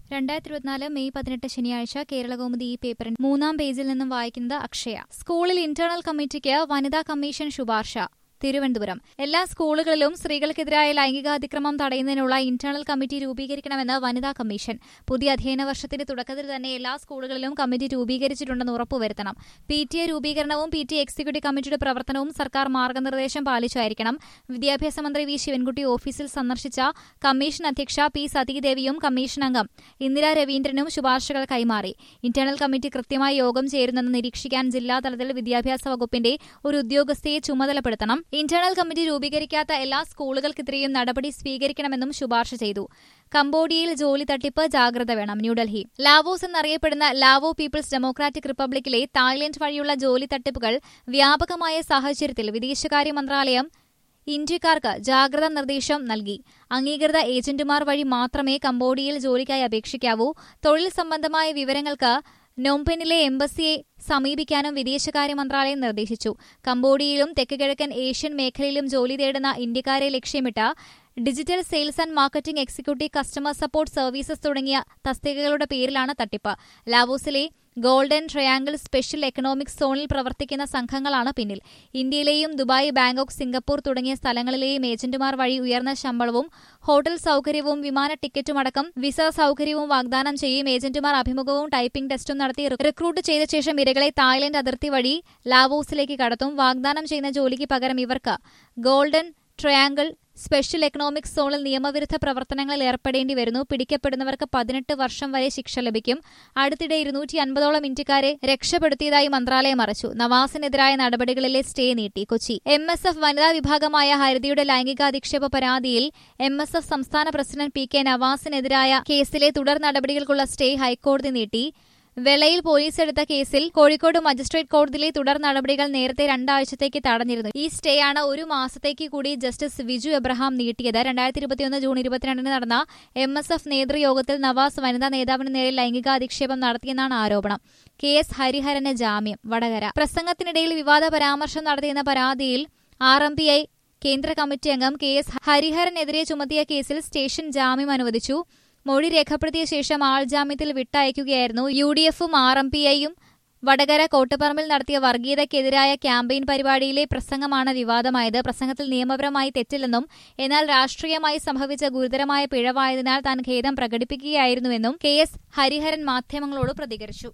രണ്ടായിരത്തി ഇരുപത്തിനാല് മെയ് പതിനെട്ട് ശനിയാഴ്ച കേരളകൗമുദി ഈ പേപ്പറിൻ മൂന്നാം പേജിൽ നിന്നും വായിക്കുന്നത് അക്ഷയ സ്കൂളിൽ ഇന്റേണൽ കമ്മിറ്റിക്ക് വനിതാ കമ്മീഷൻ ശുപാർശ തിരുവനന്തപുരം എല്ലാ സ്കൂളുകളിലും സ്ത്രീകൾക്കെതിരായ ലൈംഗികാതിക്രമം തടയുന്നതിനുള്ള ഇന്റേണൽ കമ്മിറ്റി രൂപീകരിക്കണമെന്ന് വനിതാ കമ്മീഷൻ പുതിയ അധ്യയന വർഷത്തിന്റെ തുടക്കത്തിൽ തന്നെ എല്ലാ സ്കൂളുകളിലും കമ്മിറ്റി രൂപീകരിച്ചിട്ടുണ്ടെന്ന് ഉറപ്പുവരുത്തണം പി ടി എ രൂപീകരണവും പി ടി എ എക്സിക്യൂട്ടീവ് കമ്മിറ്റിയുടെ പ്രവർത്തനവും സർക്കാർ മാർഗനിർദ്ദേശം പാലിച്ചായിരിക്കണം വിദ്യാഭ്യാസ മന്ത്രി വി ശിവൻകുട്ടി ഓഫീസിൽ സന്ദർശിച്ച കമ്മീഷൻ അധ്യക്ഷ പി സതീദേവിയും കമ്മീഷൻ അംഗം ഇന്ദിരാ രവീന്ദ്രനും ശുപാർശകൾ കൈമാറി ഇന്റേണൽ കമ്മിറ്റി കൃത്യമായി യോഗം ചേരുന്നെന്ന് നിരീക്ഷിക്കാൻ ജില്ലാതലത്തിൽ വിദ്യാഭ്യാസ വകുപ്പിന്റെ ഒരു ഉദ്യോഗസ്ഥയെ ചുമതലപ്പെടുത്തണം ഇന്റേണൽ കമ്മിറ്റി രൂപീകരിക്കാത്ത എല്ലാ സ്കൂളുകൾക്കെതിരെയും നടപടി സ്വീകരിക്കണമെന്നും ശുപാർശ ചെയ്തു കംബോഡിയയിൽ ജോലി തട്ടിപ്പ് ജാഗ്രത വേണം ന്യൂഡൽഹി ലാവോസ് എന്നറിയപ്പെടുന്ന ലാവോ പീപ്പിൾസ് ഡെമോക്രാറ്റിക് റിപ്പബ്ലിക്കിലെ തായ്ലൻഡ് വഴിയുള്ള ജോലി തട്ടിപ്പുകൾ വ്യാപകമായ സാഹചര്യത്തിൽ വിദേശകാര്യ മന്ത്രാലയം ഇന്ത്യക്കാർക്ക് ജാഗ്രതാ നിർദ്ദേശം നൽകി അംഗീകൃത ഏജന്റുമാർ വഴി മാത്രമേ കംബോഡിയയിൽ ജോലിക്കായി അപേക്ഷിക്കാവൂ തൊഴിൽ സംബന്ധമായ വിവരങ്ങൾക്ക് നോംപെനിലെ എംബസിയെ സമീപിക്കാനും വിദേശകാര്യ മന്ത്രാലയം നിർദ്ദേശിച്ചു കംബോഡിയയിലും തെക്ക് കിഴക്കൻ ഏഷ്യൻ മേഖലയിലും ജോലി തേടുന്ന ഇന്ത്യക്കാരെ ലക്ഷ്യമിട്ട് digital sales and marketing executive customer support services തുടങ്ങിയ തസ്തികകളുടെ പേരിലാണ് തട്ടിപ്പ് ലാവോസിലെ ഗോൾഡൻ ട്രയാങ്കിൾ സ്പെഷ്യൽ എക്കണോമിക് സോണിൽ പ്രവർത്തിക്കുന്ന സംഘങ്ങളാണ് പിന്നിൽ ഇന്ത്യയിലെയും ദുബായ് ബാങ്കോക്ക് സിംഗപ്പൂർ തുടങ്ങിയ സ്ഥലങ്ങളിലെയും ഏജന്റുമാർ വഴി ഉയർന്ന ശമ്പളവും ഹോട്ടൽ സൌകര്യവും വിമാന ടിക്കറ്റുമടക്കം വിസ സൌകര്യവും വാഗ്ദാനം ചെയ്യും ഏജന്റുമാർ അഭിമുഖവും ടൈപ്പിംഗ് ടെസ്റ്റും നടത്തി റിക്രൂട്ട് ചെയ്ത ശേഷം ഇരകളെ തായ്ലൻഡ് അതിർത്തി വഴി ലാവോസിലേക്ക് കടത്തും വാഗ്ദാനം ചെയ്യുന്ന ജോലിക്ക് പകരം ഇവർക്ക് ഗോൾഡൻ ട്രയാങ്കിൾ സ്പെഷ്യൽ എക്കണോമിക് സോണിൽ നിയമവിരുദ്ധ പ്രവർത്തനങ്ങളിൽ ഏർപ്പെടേണ്ടി വരുന്നു പിടിക്കപ്പെടുന്നവർക്ക് പതിനെട്ട് വർഷം വരെ ശിക്ഷ ലഭിക്കും അടുത്തിടെ ഇരുന്നൂറ്റി അൻപതോളം ഇന്ത്യക്കാരെ രക്ഷപ്പെടുത്തിയതായി മന്ത്രാലയം അറിയിച്ചു നവാസിനെതിരായ നടപടികളിലെ സ്റ്റേ നീട്ടി കൊച്ചി എം എസ് എഫ് വനിതാ വിഭാഗമായ ഹരിതയുടെ ലൈംഗികാധിക്ഷേപ പരാതിയിൽ എം എസ് എഫ് സംസ്ഥാന പ്രസിഡന്റ് പി കെ നവാസിനെതിരായ കേസിലെ തുടർ നടപടികൾക്കുള്ള സ്റ്റേ ഹൈക്കോടതി നീട്ടി വെളയിൽ പോലീസ് എടുത്ത കേസിൽ കോഴിക്കോട് മജിസ്ട്രേറ്റ് കോടതിയിലെ തുടർ നടപടികൾ നേരത്തെ രണ്ടാഴ്ചത്തേക്ക് തടഞ്ഞിരുന്നു ഈ സ്റ്റേയാണ് ഒരു മാസത്തേക്ക് കൂടി ജസ്റ്റിസ് വിജു എബ്രഹാം നീട്ടിയത് രണ്ടായിരത്തി ഇരുപത്തിയൊന്ന് ജൂൺ ഇരുപത്തിരണ്ടിന് നടന്ന എം എസ് എഫ് നേതൃയോഗത്തിൽ നവാസ് വനിതാ നേതാവിന് നേരെ ലൈംഗികാധിക്ഷേപം നടത്തിയെന്നാണ് ആരോപണം കെ എസ് ഹരിഹരന് ജാമ്യം വടകര പ്രസംഗത്തിനിടയിൽ വിവാദ പരാമർശം നടത്തിയെന്ന പരാതിയിൽ ആർ എം പി ഐ കേന്ദ്ര കമ്മിറ്റി അംഗം കെ എസ് ഹരിഹരനെതിരെ ചുമത്തിയ കേസിൽ സ്റ്റേഷൻ ജാമ്യം അനുവദിച്ചു മൊഴി രേഖപ്പെടുത്തിയ ശേഷം ആൾജാമ്യത്തിൽ വിട്ടയക്കുകയായിരുന്നു യു ഡി എഫും ആർ എം പി ഐയും വടകര കോട്ടപ്പറമ്പിൽ നടത്തിയ വർഗീയതയ്ക്കെതിരായ ക്യാമ്പയിൻ പരിപാടിയിലെ പ്രസംഗമാണ് വിവാദമായത് പ്രസംഗത്തിൽ നിയമപരമായി തെറ്റില്ലെന്നും എന്നാൽ രാഷ്ട്രീയമായി സംഭവിച്ച ഗുരുതരമായ പിഴവായതിനാൽ താൻ ഖേദം പ്രകടിപ്പിക്കുകയായിരുന്നുവെന്നും കെ എസ് ഹരിഹരൻ മാധ്യമങ്ങളോട് പ്രതികരിച്ചു